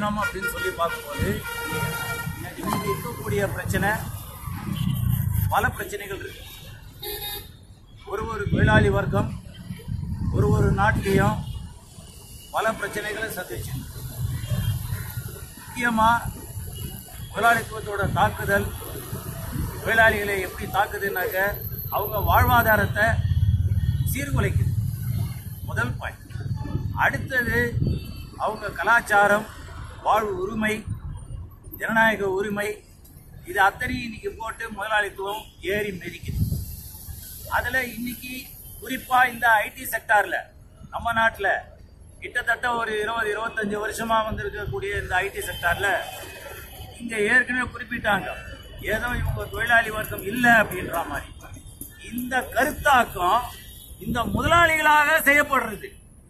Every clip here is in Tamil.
தினம் அப்படின்னு சொல்லி பார்க்கும்போது இன்னைக்கு இருக்கக்கூடிய பிரச்சனை பல பிரச்சனைகள் இருக்கு ஒரு ஒரு தொழிலாளி வர்க்கம் ஒரு ஒரு நாட்டிலையும் பல பிரச்சனைகளை சந்திச்சு முக்கியமாக முதலாளித்துவத்தோட தாக்குதல் தொழிலாளிகளை எப்படி தாக்குதுன்னாக்க அவங்க வாழ்வாதாரத்தை சீர்குலைக்குது முதல் பாயிண்ட் அடுத்தது அவங்க கலாச்சாரம் வாழ்வு உரிமை ஜனநாயக உரிமை இது அத்தனையும் இன்னைக்கு போட்டு முதலாளித்துவம் ஏறி மிதிக்குது அதில் இன்னைக்கு குறிப்பாக இந்த ஐடி செக்டாரில் நம்ம நாட்டில் கிட்டத்தட்ட ஒரு இருபது இருபத்தஞ்சு வருஷமாக வந்திருக்கக்கூடிய இந்த ஐடி செக்டாரில் இங்கே ஏற்கனவே குறிப்பிட்டாங்க ஏதோ இவங்க தொழிலாளி வர்க்கம் இல்லை அப்படின்ற மாதிரி இந்த கருத்தாக்கம் இந்த முதலாளிகளாக செய்யப்படுறது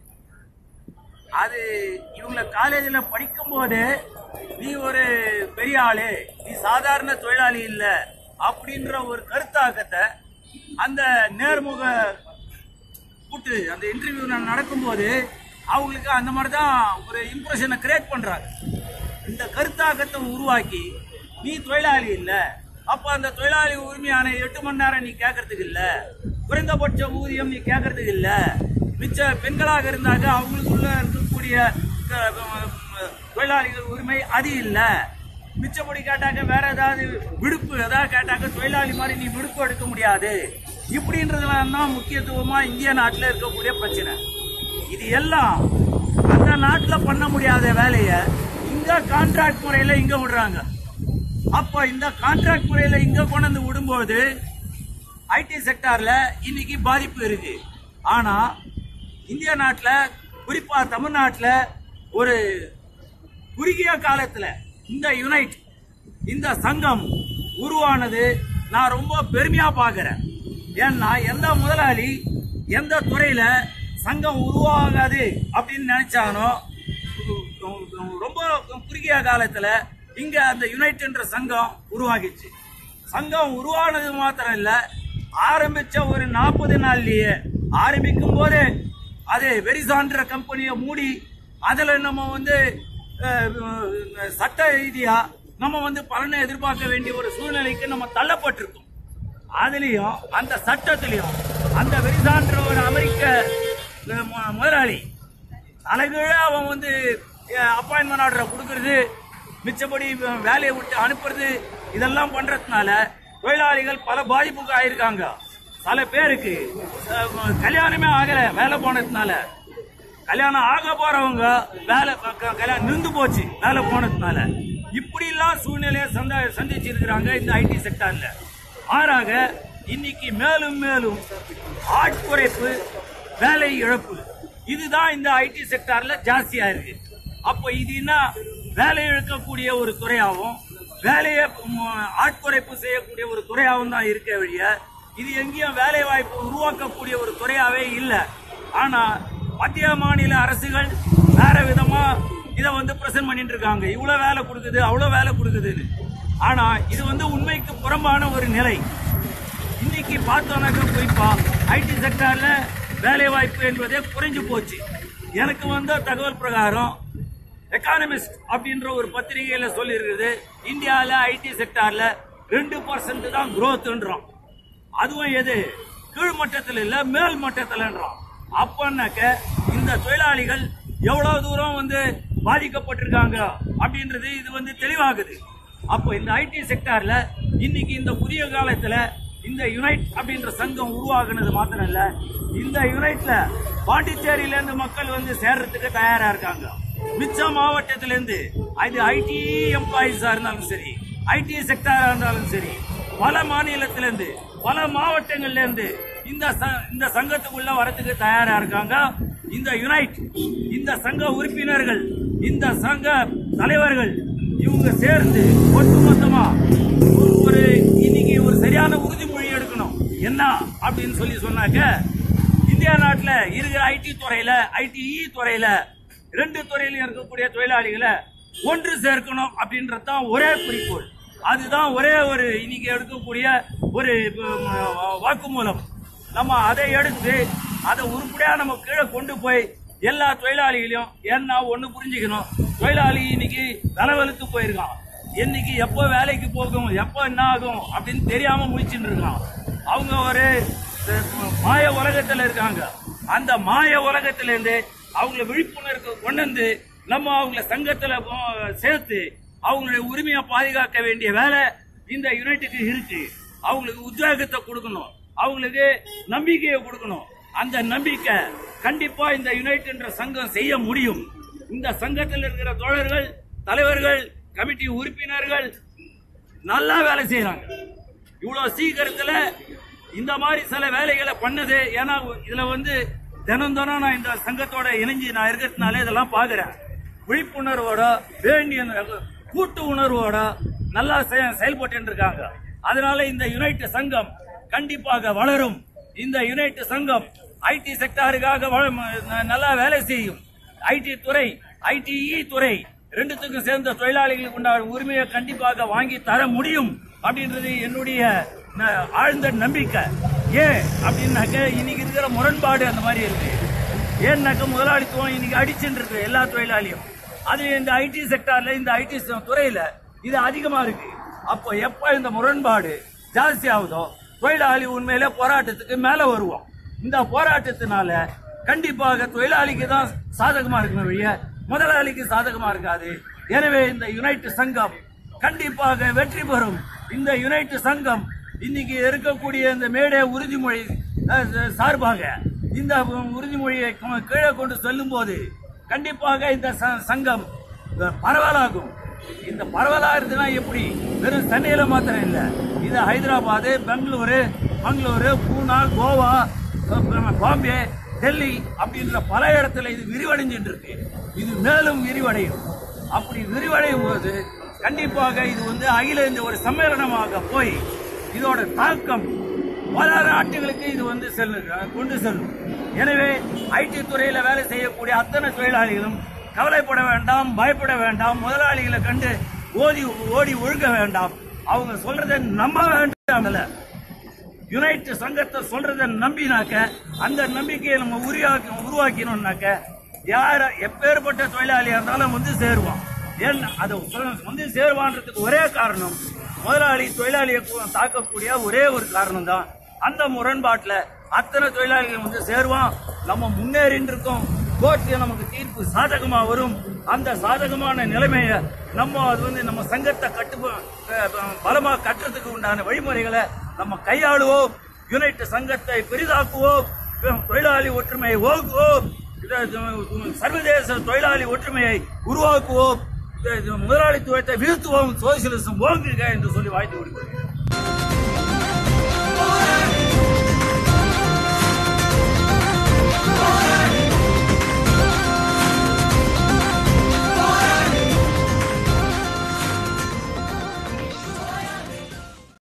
அது இவங்களை காலேஜில் படிக்கும்போது நீ ஒரு பெரிய ஆளு நீ சாதாரண தொழிலாளி இல்லை அப்படின்ற ஒரு கருத்தாக்கத்தை அந்த நேர்முக கூட்டு அந்த இன்டர்வியூ நடக்கும்போது அவங்களுக்கு அந்த மாதிரி தான் ஒரு இம்ப்ரெஷனை கிரியேட் பண்றாங்க இந்த கருத்தாக்கத்தை உருவாக்கி நீ தொழிலாளி இல்லை அப்போ அந்த தொழிலாளி உரிமையான எட்டு மணி நேரம் நீ கேட்கறதுக்கு இல்லை குறைந்தபட்ச ஊதியம் நீ கேட்கறதுக்கு இல்லை மிச்ச பெண்களாக இருந்தாக்க அவங்களுக்குள்ள இருக்கக்கூடிய க- க- தொழிலாளிகள் உரிமை அது இல்லை மிச்சப்படி கேட்டாக்க வேற ஏதாவது விடுப்பு ஏதாவது கேட்டாக்க தொழிலாளி மாதிரி நீ விடுப்பு எடுக்க முடியாது இப்படின்றதுலாம் தான் முக்கியத்துவமா இந்திய நாட்டில் இருக்கக்கூடிய பிரச்சனை இது எல்லாம் அந்த நாட்டில் பண்ண முடியாத வேலையை இங்க கான்ட்ராக்ட் முறையில் இங்க விடுறாங்க அப்போ இந்த கான்ட்ராக்ட் முறையில் இங்க கொண்டு வந்து விடும்போது ஐடி செக்டார்ல இன்னைக்கு பாதிப்பு இருக்கு ஆனா இந்திய நாட்டில் குறிப்பா தமிழ்நாட்டில் ஒரு குறுகிய காலத்துல இந்த யுனைட் இந்த சங்கம் உருவானது நான் ரொம்ப பெருமையா பார்க்கிறேன் ஏன்னா எந்த முதலாளி எந்த துறையில சங்கம் உருவாகாது அப்படின்னு நினைச்சானோ ரொம்ப குறுகிய காலத்துல இங்க அந்த யுனைட் என்ற சங்கம் உருவாகிச்சு சங்கம் உருவானது மாத்திரம் இல்ல ஆரம்பிச்ச ஒரு நாற்பது நாள்லயே ஆரம்பிக்கும் போதே அது வெரிசான்ற கம்பெனியை மூடி அதுல நம்ம வந்து அஹ், அஹ், சட்ட ரீதியா நம்ம வந்து பலனை எதிர்பார்க்க வேண்டிய ஒரு சூழ்நிலைக்கு நம்ம தள்ளப்பட்டிருக்கோம் அதுலயும் அந்த சட்டத்திலையும் அந்த வெரிசான்ற ஒரு அமெரிக்க அஹ், மு- முதலாளி தலைகீழ அவன் வந்து அப்பாயின்மெண்ட் ஆர்டரை கொடுக்கறது மிச்சப்படி இவன் வேலையை விட்டு அனுப்புறது இதெல்லாம் பண்றதுனால தொழிலாளிகள் பல பாதிப்புக்கு ஆயிருக்காங்க பல பேருக்கு அஹ், கல்யாணமே ஆகல வேலை போனதுனால கல்யாணம் ஆக போறவங்க வேலை க- க- கல்யாணம் நின்று போச்சு வேலை போனதுனால இப்படி எல்லாம் சூழ்நிலையை சந்த சந்திச்சிருக்கிறாங்க இந்த ஐடி செக்டார்ல மாறாக இன்னைக்கு மேலும் மேலும் ஆட்குறைப்பு வேலை இழப்பு இதுதான் இந்த ஐடி செக்டார்ல ஜாஸ்தியா இருக்கு அப்போ இது என்ன வேலை இழக்கக்கூடிய ஒரு துறையாகவும் வேலையை ம், ஆட்குறைப்பு செய்யக்கூடிய ஒரு துறையாகவும் தான் இருக்க வழிய இது எங்கேயும் வேலை வாய்ப்பு உருவாக்கக்கூடிய ஒரு துறையாவே இல்லை ஆனா மத்திய மாநில அரசுகள் வேற விதமா இதை வந்து பிரசன்ட் பண்ணிட்டு இருக்காங்க இவ்வளவு வேலை கொடுக்குது அவ்வளவு வேலை கொடுக்குதுன்னு ஆனா இது வந்து உண்மைக்கு புறம்பான ஒரு நிலை இன்னைக்கு பார்த்தோம்னாக்க குறிப்பா ஐடி செக்டார்ல வேலை வாய்ப்பு என்பதே குறைஞ்சு போச்சு எனக்கு வந்த தகவல் பிரகாரம் எக்கானமிஸ்ட் அப்படின்ற ஒரு பத்திரிகையில சொல்லியிருக்குது இந்தியாவில் ஐடி செக்டார்ல ரெண்டு பர்சன்ட் தான் growthன்றோம் அதுவும் எது கீழ் மட்டத்தில் இல்ல மேல் மட்டத்தில்ன்றோம் அப்பன்னாக்க இந்த தொழிலாளிகள் எவ்வளவு தூரம் வந்து பாதிக்கப்பட்டிருக்காங்க அப்படின்றது இது வந்து தெளிவாகுது அப்போ இந்த ஐடி செக்டார்ல இன்னைக்கு இந்த புதிய காலத்துல இந்த யுனைட் அப்படின்ற சங்கம் உருவாகுனது மாத்திரம் இல்ல இந்த யுனைட்ல பாண்டிச்சேரியில இருந்து மக்கள் வந்து சேர்றதுக்கு தயாரா இருக்காங்க மிச்ச மாவட்டத்தில இருந்து அது ஐடி எம்ப்ளாயிஸா இருந்தாலும் சரி ஐடி செக்டாரா இருந்தாலும் சரி பல மாநிலத்தில இருந்து பல மாவட்டங்கள்ல இருந்து இந்த ச- இந்த சங்கத்துக்குள்ள வரதுக்கு தயாரா இருக்காங்க இந்த யுனைட் இந்த சங்க உறுப்பினர்கள் இந்த சங்க தலைவர்கள் இவங்க சேர்ந்து ஒட்டுமொத்தமா ஒரு- ஒரு இன்னைக்கு ஒரு சரியான உறுதிமொழி எடுக்கணும் என்ன அப்படின்னு சொல்லி சொன்னாக்க இந்தியா நாட்டில் இருக்கிற ஐடி துறையில ஐடிஇ துறையில ரெண்டு துறையிலும் இருக்கக்கூடிய தொழிலாளிகளை ஒன்று சேர்க்கணும் அப்படின்றது தான் ஒரே குறிக்கோள் அதுதான் ஒரே ஒரு இன்னைக்கு எடுக்கக்கூடிய ஒரு உம், வாக்குமூலம் நம்ம அதை எடுத்து அதை உருப்படியா நம்ம கீழே கொண்டு போய் எல்லா தொழிலாளிகளையும் ஏன்னா ஒண்ணு புரிஞ்சுக்கணும் தொழிலாளி இன்னைக்கு விலவெழுத்து போயிருக்கான் என்னைக்கு எப்போ வேலைக்கு போகும் எப்போ என்ன ஆகும் அப்படின்னு தெரியாம முழிச்சுட்டு இருக்கான் அவங்க ஒரு அஹ், மாய உலகத்துல இருக்காங்க அந்த மாய உலகத்துல இருந்து அவங்கள விழிப்புணர்வு கொண்டு வந்து நம்ம அவங்கள சங்கத்துல போ- சேர்த்து அவங்களுடைய உரிமையை பாதுகாக்க வேண்டிய வேலை இந்த யுனைட்டுக்கு இருக்கு அவங்களுக்கு உத்வேகத்தை கொடுக்கணும் அவங்களுக்கு நம்பிக்கையை கொடுக்கணும் அந்த நம்பிக்கை கண்டிப்பா இந்த யுனைட்ன்ற சங்கம் செய்ய முடியும் இந்த சங்கத்தில் இருக்கிற தோழர்கள் தலைவர்கள் கமிட்டி உறுப்பினர்கள் நல்லா வேலை செய்யறாங்க இவ்வளவு சீக்கிரத்துல இந்த மாதிரி சில வேலைகளை பண்ணது ஏன்னா இதுல வந்து தினம் தினம் நான் இந்த சங்கத்தோட இணைஞ்சு நான் இருக்கிறதுனால இதெல்லாம் பாக்குறேன் விழிப்புணர்வோட வேண்டிய கூட்டு உணர்வோட நல்லா செய- செயல்பட்டு இருக்காங்க அதனால இந்த யுனைட் சங்கம் கண்டிப்பாக வளரும் இந்த யுனைட் சங்கம் ஐடி செக்டாருக்காக வள- ந- நல்லா வேலை செய்யும் ஐடி துறை ஐடிஇ துறை ரெண்டுத்துக்கும் சேர்ந்த தொழிலாளிகளுக்கு உண்டான உரிமையை கண்டிப்பாக வாங்கி தர முடியும் அப்படின்றது என்னுடைய ந- ஆழ்ந்த நம்பிக்கை ஏன் அப்படின்னாக்க இன்னைக்கு இருக்கிற முரண்பாடு அந்த மாதிரி இருக்கு ஏன்னாக்க முதலாளித்துவம் இன்னைக்கு அடிச்சுட்டு இருக்கு எல்லா தொழிலாளியும் அது இந்த ஐடி செக்டார்ல இந்த ஐடி துறையில இது அதிகமா இருக்கு அப்போ எப்ப இந்த முரண்பாடு ஜாஸ்தி ஆகுதோ தொழிலாளி உண்மையிலே போராட்டத்துக்கு மேல வருவோம் இந்த போராட்டத்தினால கண்டிப்பாக தொழிலாளிக்கு தான் சாதகமா இருக்குமே வழிய முதலாளிக்கு சாதகமா இருக்காது எனவே இந்த யுனைட் சங்கம் கண்டிப்பாக வெற்றி பெறும் இந்த யுனைட் சங்கம் இன்னைக்கு இருக்கக்கூடிய இந்த மேடை உறுதிமொழி அஹ், சார்பாக இந்த உறுதிமொழியை கொ- கீழே கொண்டு செல்லும் போது கண்டிப்பாக இந்த ச- சங்கம் அஹ், பரவலாகும் இந்த பரவலா இருக்குன்னா எப்படி வெறும் சென்னையில மாத்திரம் இல்ல இது ஹைதராபாத் பெங்களூரு மங்களூரு பூனா கோவா அஹ், பாம்பே டெல்லி அப்படின்ற பல இடத்துல இது விரிவடைஞ்சிட்டு இருக்கு இது மேலும் விரிவடையும் அப்படி விரிவடையும் போது கண்டிப்பாக இது வந்து அகில இந்த ஒரு சம்மேளனமாக போய் இதோட தாக்கம் பல நாட்டுகளுக்கு இது வந்து செல்லு கொண்டு செல்லும் எனவே ஐடி துறையில வேலை செய்யக்கூடிய அத்தனை தொழிலாளிகளும் கவலைப்பட வேண்டாம் பயப்பட வேண்டாம் முதலாளிகளை கண்டு ஓடி ஓடி ஒழுக வேண்டாம் அவங்க சொல்றதை நம்ப வேண்டாம்ல யுனைட் சங்கத்தை சொல்றதை நம்பினாக்க அந்த நம்பிக்கையை நம்ம உருவாக்கி உருவாக்கணும்னாக்க யார எப்பேற்பட்ட தொழிலாளியா இருந்தாலும் வந்து சேருவான் ஏன் அதை சொல்ல- வந்து சேருவான்றதுக்கு ஒரே காரணம் முதலாளி தொழிலாளியை கு- தாக்கக்கூடிய ஒரே ஒரு காரணம் தான் அந்த முரண்பாட்டில் அத்தனை தொழிலாளிகள் வந்து சேருவான் நம்ம முன்னேறின்னு இருக்கோம் கோர்ட்ல நமக்கு தீர்ப்பு சாதகமா வரும் அந்த சாதகமான நிலைமையை நம்ம அது வந்து நம்ம சங்கத்தை கட்டு பலமா கட்டுறதுக்கு உண்டான வழிமுறைகளை நம்ம கையாளுவோம் யுனைட் சங்கத்தை பெரிதாக்குவோம் தொழிலாளி ஒற்றுமையை ஓக்குவோம் இத- இது- சர்வதேச தொழிலாளி ஒற்றுமையை உருவாக்குவோம் இது- இது முதலாளித்துவத்தை வீழ்த்துவோம் சோசியலிசம் ஓங்குக என்று சொல்லி வாழ்த்து கொடுக்கிறேன்